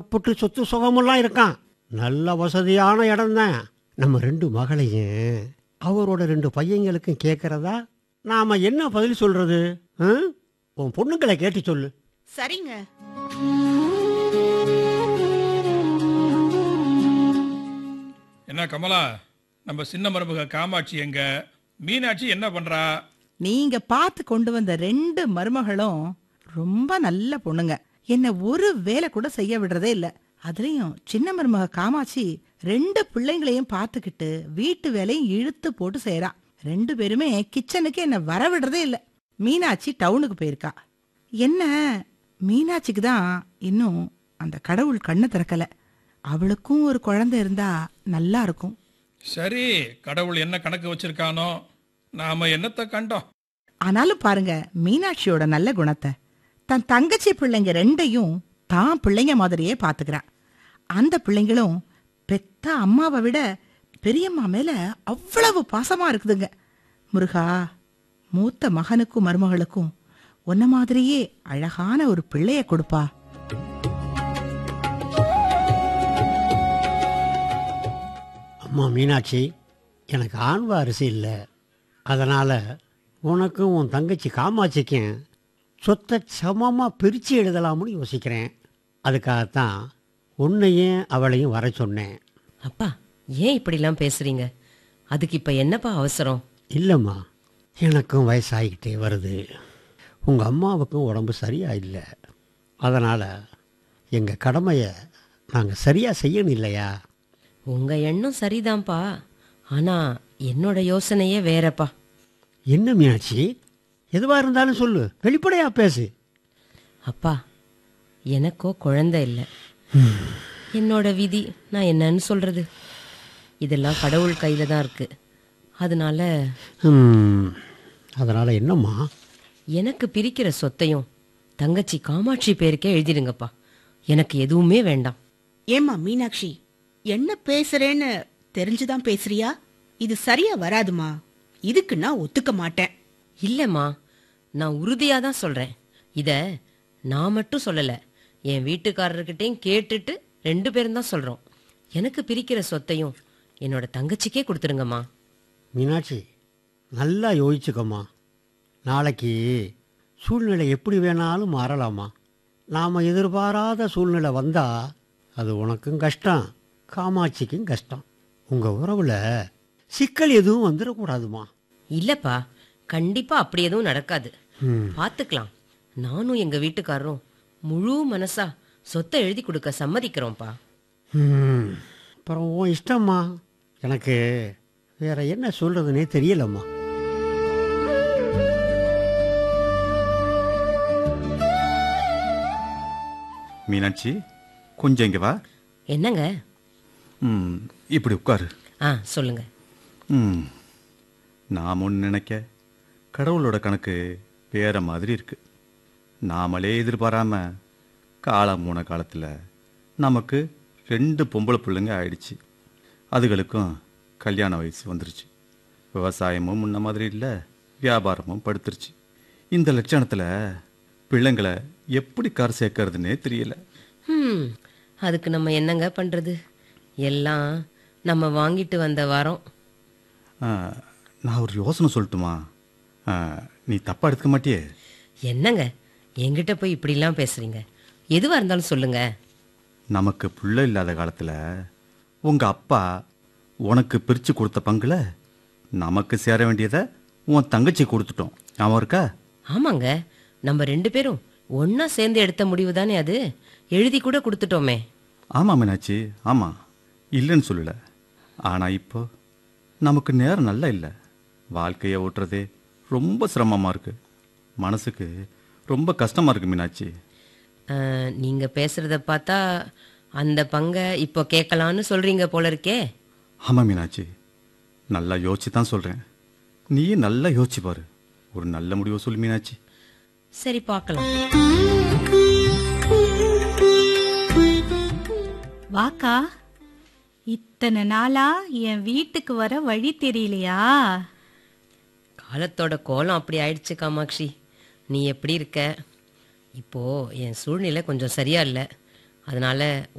ஏகப்பட்டு சொத்து சுகமெல்லாம் இருக்கான் நல்ல வசதியான இடம்தான் நம்ம ரெண்டு மகளையும் அவரோட ரெண்டு பையங்களுக்கும் கேட்கறதா நாம என்ன பதில் சொல்றது ஆ? உன் பொண்ணுங்களை கேட்டு சொல்லு சரிங்க என்ன கமலா நம்ம சின்ன மருமக காமாட்சி எங்க மீனாட்சி என்ன பண்றா நீங்க பார்த்து கொண்டு வந்த ரெண்டு மருமகளும் ரொம்ப நல்ல பொண்ணுங்க என்ன ஒரு வேலை கூட செய்ய விடுறதே இல்ல அதுலயும் சின்ன மருமக காமாட்சி ரெண்டு பிள்ளைங்களையும் பார்த்துக்கிட்டு வீட்டு வேலையும் இழுத்து போட்டு செய்யறா ரெண்டு பேருமே கிச்சனுக்கு என்ன வர விடுறதே இல்ல மீனாட்சி டவுனுக்கு போயிருக்கா என்ன மீனாட்சிக்கு தான் இன்னும் அந்த கடவுள் கண்ணை திறக்கல அவளுக்கும் ஒரு குழந்தை இருந்தா நல்லா இருக்கும் சரி கடவுள் என்ன கணக்கு வச்சிருக்கானோ நாம என்னத்தை கண்டோம் ஆனாலும் பாருங்க மீனாட்சியோட நல்ல குணத்தை தன் தங்கச்சி பிள்ளைங்க ரெண்டையும் தான் பிள்ளைங்க மாதிரியே பாத்துக்கிறா அந்த பிள்ளைங்களும் பெத்த அம்மாவை விட பெரியம்மா மேல அவ்வளவு பாசமா இருக்குதுங்க முருகா மூத்த மகனுக்கும் மருமகளுக்கும் உன்ன மாதிரியே அழகான ஒரு பிள்ளைய கொடுப்பா அம்மா மீனாட்சி எனக்கு ஆண் வாரிசு இல்லை அதனால் உனக்கும் உன் தங்கச்சி காமாட்சிக்கும் சொத்தை சமமாக பிரித்து எழுதலாம்னு யோசிக்கிறேன் அதுக்காகத்தான் உன்னையும் அவளையும் வர சொன்னேன் அப்பா ஏன் இப்படிலாம் பேசுறீங்க அதுக்கு இப்ப என்னப்பா அவசரம் இல்லைம்மா எனக்கும் வயசாகிக்கிட்டே வருது உங்கள் அம்மாவுக்கும் உடம்பு சரியா இல்லை அதனால் எங்கள் கடமையை நாங்கள் சரியாக செய்யணும் இல்லையா உங்க எண்ணம் சரிதான்ப்பா ஆனா என்னோட யோசனையே வேறப்பா என்ன மீனாட்சி எதுவாக இருந்தாலும் சொல்லு வெளிப்படையாக பேசு அப்பா எனக்கோ குழந்தை இல்லை என்னோட விதி நான் என்னன்னு சொல்றது இதெல்லாம் கடவுள் கையில தான் இருக்கு அதனால அதனால் என்னம்மா எனக்கு பிரிக்கிற சொத்தையும் தங்கச்சி காமாட்சி பேருக்கே எழுதிடுங்கப்பா எனக்கு எதுவுமே வேண்டாம் ஏம்மா மீனாட்சி என்ன பேசுறேன்னு தெரிஞ்சுதான் பேசுறியா இது சரியா வராதுமா இதுக்கு நான் ஒத்துக்க மாட்டேன் இல்லம்மா நான் உறுதியா தான் சொல்றேன் இத நான் மட்டும் சொல்லல என் வீட்டுக்காரர்கிட்டயும் கேட்டுட்டு ரெண்டு பேரும் தான் சொல்றோம் எனக்கு பிரிக்கிற சொத்தையும் என்னோட தங்கச்சிக்கே கொடுத்துருங்கம்மா மீனாட்சி நல்லா யோசிச்சுக்கம்மா நாளைக்கு சூழ்நிலை எப்படி வேணாலும் மாறலாமா நாம் எதிர்பாராத சூழ்நிலை வந்தால் அது உனக்கும் கஷ்டம் காமாட்சிக்கும் கஷ்டம் உங்கள் உறவில் சிக்கல் எதுவும் வந்துடக்கூடாதுமா இல்லப்பா கண்டிப்பா அப்படி எதுவும் நடக்காது ம். பாத்துக்கலாம் நானும் எங்க வீட்டுக்காரரும் முழு மனசா சொத்தை எழுதி கொடுக்க சம்மதிக்கிறோம்ப்பா ம். அப்புறம் உன் இஷ்டம்மா எனக்கு வேற என்ன சொல்கிறதுனே தெரியலம்மா மீனாட்சி கொஞ்சம் இங்க வா என்னங்க ம் இப்படி உட்காரு ஆ சொல்லுங்க ம் நாம் ஒன்று நினைக்க கடவுளோட கணக்கு வேற மாதிரி இருக்கு நாமளே எதிர்பாராம காலம் போன காலத்தில் நமக்கு ரெண்டு பொம்பளை பிள்ளைங்க ஆயிடுச்சு அதுகளுக்கும் கல்யாண வயசு வந்துருச்சு விவசாயமும் முன்ன மாதிரி இல்லை வியாபாரமும் படுத்துருச்சு இந்த லட்சணத்தில் பிள்ளைங்களை எப்படி கரை சேர்க்கறதுன்னே தெரியல ம் அதுக்கு நம்ம என்னங்க பண்றது எல்லாம் நம்ம வாங்கிட்டு வந்த வரோம் ஆ, நான் ஒரு யோசனை சொல்லட்டுமா ஆ, நீ தப்பா எடுத்துக்க மாட்டியே என்னங்க என்கிட்ட போய் இப்படிலாம் பேசுறீங்க எதுவா இருந்தாலும் சொல்லுங்க நமக்கு புள்ள இல்லாத காலத்தில் உங்க அப்பா உனக்கு பிரித்து கொடுத்த பங்குல நமக்கு சேர வேண்டியதை உன் தங்கச்சி கொடுத்துட்டோம் ஞாபகம் இருக்கா ஆமாங்க நம்ம ரெண்டு பேரும் ஒண்ணா சேர்ந்து எடுத்த முடிவு தானே அது எழுதி கூட கொடுத்துட்டோமே ஆமாம் மீனாட்சி ஆமாம் இல்லைன்னு சொல்லல ஆனால் இப்போ நமக்கு நேரம் நல்லா இல்லை வாழ்க்கையை ஓட்டுறதே ரொம்ப சிரமமாக இருக்கு மனசுக்கு ரொம்ப கஷ்டமாக இருக்கு மீனாட்சி அஹ், நீங்க பேசுறத பார்த்தா அந்த பங்கை இப்போ கேட்கலான்னு சொல்றீங்க போல இருக்கே ஆமாம் மீனாட்சி நல்லா யோசிச்சு தான் சொல்கிறேன் நீயும் நல்லா யோசிச்சு பாரு ஒரு நல்ல முடிவை சொல்லு மீனாட்சி சரி பார்க்கலாம் வாக்கா இத்தனை நாளா என் வீட்டுக்கு வர வழி தெரியலையா காலத்தோட கோலம் அப்படி ஆயிடுச்சு காமாட்சி நீ எப்படி இருக்க இப்போ என் சூழ்நிலை கொஞ்சம் சரியா இல்லை அதனால